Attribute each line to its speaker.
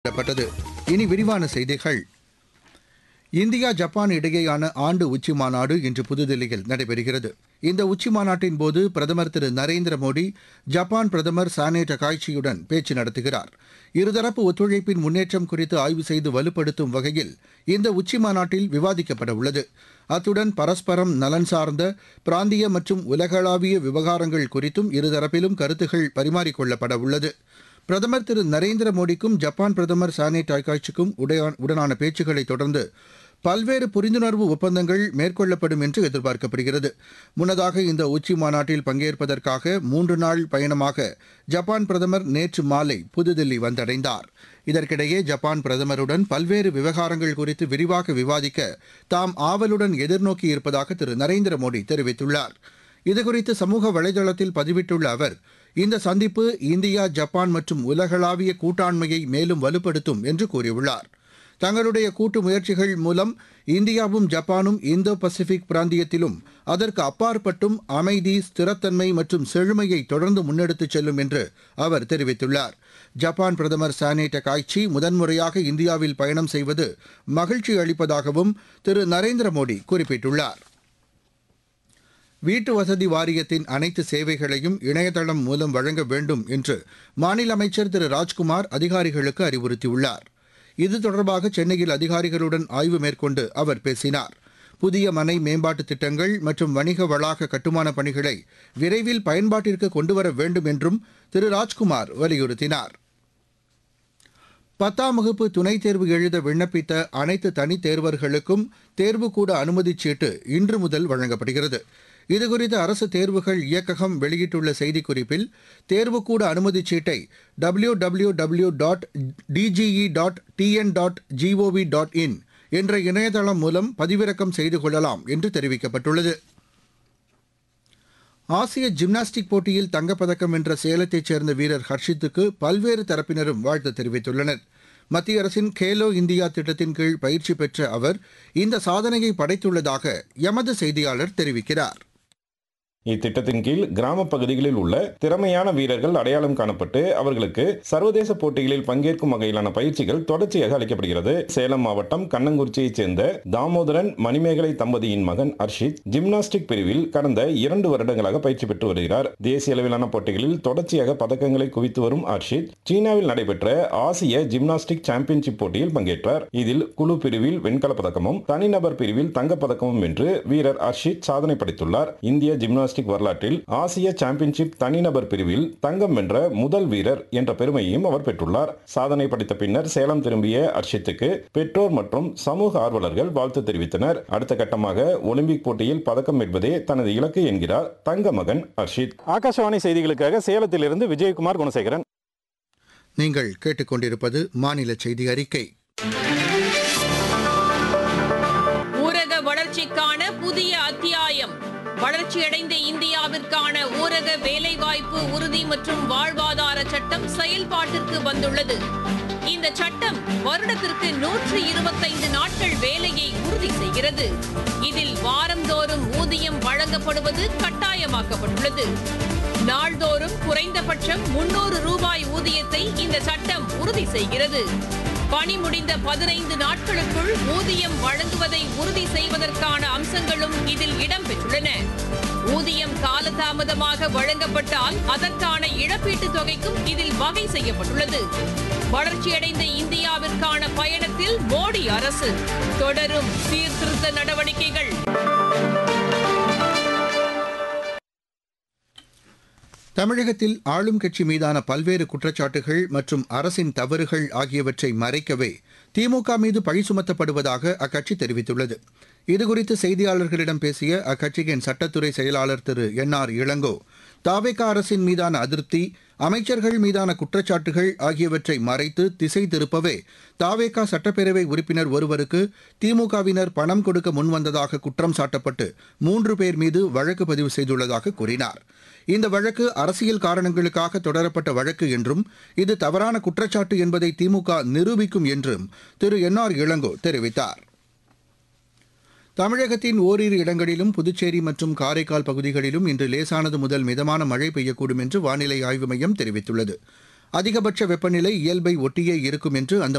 Speaker 1: வெளியிடப்பட்டது இனி விரிவான செய்திகள் இந்தியா ஜப்பான் இடையேயான ஆண்டு உச்சி மாநாடு இன்று புதுதில்லியில் நடைபெறுகிறது இந்த உச்சி மாநாட்டின் போது பிரதமர் திரு நரேந்திர மோடி ஜப்பான் பிரதமர் சானே டகாய்ச்சியுடன் பேச்சு நடத்துகிறார் இருதரப்பு ஒத்துழைப்பின் முன்னேற்றம் குறித்து ஆய்வு செய்து வலுப்படுத்தும் வகையில் இந்த உச்சி மாநாட்டில் விவாதிக்கப்பட உள்ளது அத்துடன் பரஸ்பரம் நலன் சார்ந்த பிராந்திய மற்றும் உலகளாவிய விவகாரங்கள் குறித்தும் இருதரப்பிலும் கருத்துகள் பரிமாறிக்கொள்ளப்பட உள்ளது பிரதமர் திரு நரேந்திர மோடிக்கும் ஜப்பான் பிரதமர் சானே டாய்காய்ச்சிக்கும் உடையா- உடனான பேச்சுக்களை தொடர்ந்து பல்வேறு புரிந்துணர்வு ஒப்பந்தங்கள் மேற்கொள்ளப்படும் என்று எதிர்பார்க்கப்படுகிறது முன்னதாக இந்த உச்சி மாநாட்டில் பங்கேற்பதற்காக மூன்று நாள் பயணமாக ஜப்பான் பிரதமர் நேற்று மாலை புதுதில்லி வந்தடைந்தார் இதற்கிடையே ஜப்பான் பிரதமருடன் பல்வேறு விவகாரங்கள் குறித்து விரிவாக விவாதிக்க தாம் ஆவலுடன் எதிர்நோக்கி இருப்பதாக திரு நரேந்திர மோடி தெரிவித்துள்ளார் இதுகுறித்து சமூக வலைதளத்தில் பதிவிட்டுள்ள அவர் இந்த சந்திப்பு இந்தியா ஜப்பான் மற்றும் உலகளாவிய கூட்டாண்மையை மேலும் வலுப்படுத்தும் என்று கூறியுள்ளார் தங்களுடைய கூட்டு முயற்சிகள் மூலம் இந்தியாவும் ஜப்பானும் இந்தோ பசிபிக் பிராந்தியத்திலும் அதற்கு அப்பாற்பட்டும் அமைதி ஸ்திரத்தன்மை மற்றும் செழுமையை தொடர்ந்து முன்னெடுத்துச் செல்லும் என்று அவர் தெரிவித்துள்ளார் ஜப்பான் பிரதமர் சானே டகாய்ச்சி முதன்முறையாக இந்தியாவில் பயணம் செய்வது மகிழ்ச்சி அளிப்பதாகவும் திரு நரேந்திர மோடி குறிப்பிட்டுள்ளார் வீட்டு வசதி வாரியத்தின் அனைத்து சேவைகளையும் இணையதளம் மூலம் வழங்க வேண்டும் என்று மாநில அமைச்சர் திரு ராஜ்குமார் அதிகாரிகளுக்கு அறிவுறுத்தியுள்ளார் இது தொடர்பாக சென்னையில் அதிகாரிகளுடன் ஆய்வு மேற்கொண்டு அவர் பேசினார் புதிய மனை மேம்பாட்டு திட்டங்கள் மற்றும் வணிக வளாக கட்டுமான பணிகளை விரைவில் பயன்பாட்டிற்கு கொண்டுவர வேண்டும் என்றும் திரு ராஜ்குமார் வலியுறுத்தினார் பத்தாம் வகுப்பு துணைத் தேர்வு எழுத விண்ணப்பித்த அனைத்து தனித் தேர்வர்களுக்கும் தேர்வுக்கூட அனுமதிச் சீட்டு இன்று முதல் வழங்கப்படுகிறது இதுகுறித்து அரசு தேர்வுகள் இயக்ககம் வெளியிட்டுள்ள செய்திக்குறிப்பில் தேர்வுக்கூட அனுமதிச் சீட்டை W W W dot DGE dot TN dot GOV dot in என்ற இணையதளம் மூலம் பதிவிறக்கம் செய்து கொள்ளலாம் என்று தெரிவிக்கப்பட்டுள்ளது ஆசிய ஜிம்னாஸ்டிக் போட்டியில் தங்கப்பதக்கம் வென்ற சேலத்தைச் சேர்ந்த வீரர் ஹர்ஷித்துக்கு பல்வேறு தரப்பினரும் வாழ்த்து தெரிவித்துள்ளனர் மத்திய அரசின் கேலோ இந்தியா திட்டத்தின் கீழ் பயிற்சி பெற்ற அவர் இந்த சாதனையை படைத்துள்ளதாக எமது செய்தியாளர் தெரிவிக்கிறார்
Speaker 2: இத்திட்டத்தின் கீழ் கிராம பகுதிகளில் உள்ள திறமையான வீரர்கள் அடையாளம் காணப்பட்டு அவர்களுக்கு சர்வதேச போட்டிகளில் பங்கேற்கும் வகையிலான பயிற்சிகள் தொடர்ச்சியாக அளிக்கப்படுகிறது சேலம் மாவட்டம் கண்ணங்குறிச்சியைச் சேர்ந்த தாமோதரன் மணிமேகலை தம்பதியின் மகன் அர்ஷித் ஜிம்னாஸ்டிக் பிரிவில் கடந்த இரண்டு வருடங்களாக பயிற்சி பெற்று வருகிறார் தேசிய அளவிலான போட்டிகளில் தொடர்ச்சியாக பதக்கங்களை குவித்து வரும் அர்ஷித் சீனாவில் நடைபெற்ற ஆசிய ஜிம்னாஸ்டிக் சாம்பியன்ஷிப் போட்டியில் பங்கேற்றார் இதில் குழு பிரிவில் வெண்கலப் பதக்கமும் தனிநபர் பிரிவில் தங்கப் பதக்கமும் வென்று வீரர் அர்ஷித் சாதனை படைத்துள்ளார் இந்திய ஜிம்னாஸ்டிக் வரலாற்றில் ஆசிய சாம்பியன்ஷிப் தனிநபர் பிரிவில் தங்கம் வென்ற முதல் வீரர் என்ற பெருமையையும் அவர் பெற்றுள்ளார் சாதனை படைத்த பின்னர் சேலம் திரும்பிய அர்ஷித்துக்கு பெற்றோர் மற்றும் சமூக ஆர்வலர்கள் வாழ்த்து தெரிவித்தனர் அடுத்த கட்டமாக ஒலிம்பிக் போட்டியில் பதக்கம் வெல்வதே தனது இலக்கு என்கிறார் தங்க மகன் அர்ஷித் ஆகாஷவாணி செய்திகளுக்காக சேலத்திலிருந்து விஜயகுமார் குணசேகரன்
Speaker 1: நீங்கள் கேட்டுக்கொண்டிருப்பது மாநில செய்தி அறிக்கை
Speaker 3: ஊரக வளர்ச்சிக்கான புதிய அத்தியாயம் வளர்ச்சியடைந்த இந்தியாவிற்கான ஊரக வேலைவாய்ப்பு உறுதி மற்றும் வாழ்வாதார சட்டம் செயல்பாட்டிற்கு வந்துள்ளது இந்த சட்டம் வருடத்திற்கு நூற்று இருபத்தைந்து நாட்கள் வேலையை உறுதி செய்கிறது இதில் வாரந்தோறும் ஊதியம் வழங்கப்படுவது கட்டாயமாக்கப்பட்டுள்ளது நாள்தோறும் குறைந்தபட்சம் முன்னூறு ரூபாய் ஊதியத்தை இந்த சட்டம் உறுதி செய்கிறது பணி முடிந்த பதினைந்து நாட்களுக்குள் ஊதியம் வழங்குவதை உறுதி செய்வதற்கான அம்சங்களும் இதில் இடம்பெற்றுள்ளன ஊதியம் காலதாமதமாக வழங்கப்பட்டால் அதற்கான இழப்பீட்டுத் தொகைக்கும் இதில் வகை செய்யப்பட்டுள்ளது வளர்ச்சியடைந்த இந்தியாவிற்கான பயணத்தில் மோடி அரசு தொடரும் சீர்திருத்த நடவடிக்கைகள்
Speaker 1: தமிழகத்தில் ஆளும் கட்சி மீதான பல்வேறு குற்றச்சாட்டுகள் மற்றும் அரசின் தவறுகள் ஆகியவற்றை மறைக்கவே திமுக மீது பழி சுமத்தப்படுவதாக அக்கட்சி தெரிவித்துள்ளது இதுகுறித்து செய்தியாளர்களிடம் பேசிய அக்கட்சியின் சட்டத்துறை செயலாளர் திரு என் ஆர் இளங்கோ தாவேகா அரசின் மீதான அதிருப்தி அமைச்சர்கள் மீதான குற்றச்சாட்டுகள் ஆகியவற்றை மறைத்து திசை திருப்பவே தாவேகா சட்டப்பேரவை உறுப்பினர் ஒருவருக்கு திமுகவினர் பணம் கொடுக்க முன்வந்ததாக குற்றம் சாட்டப்பட்டு மூன்று பேர் மீது வழக்கு பதிவு செய்துள்ளதாக கூறினார் இந்த வழக்கு அரசியல் காரணங்களுக்காக தொடரப்பட்ட வழக்கு என்றும் இது தவறான குற்றச்சாட்டு என்பதை திமுக நிரூபிக்கும் என்றும் திரு என் ஆர் இளங்கோ தெரிவித்தார் தமிழகத்தின் ஓரிரு இடங்களிலும் புதுச்சேரி மற்றும் காரைக்கால் பகுதிகளிலும் இன்று லேசானது முதல் மிதமான மழை பெய்யக்கூடும் என்று வானிலை ஆய்வு மையம் தெரிவித்துள்ளது அதிகபட்ச வெப்பநிலை இயல்பை ஒட்டியே இருக்கும் என்று அந்த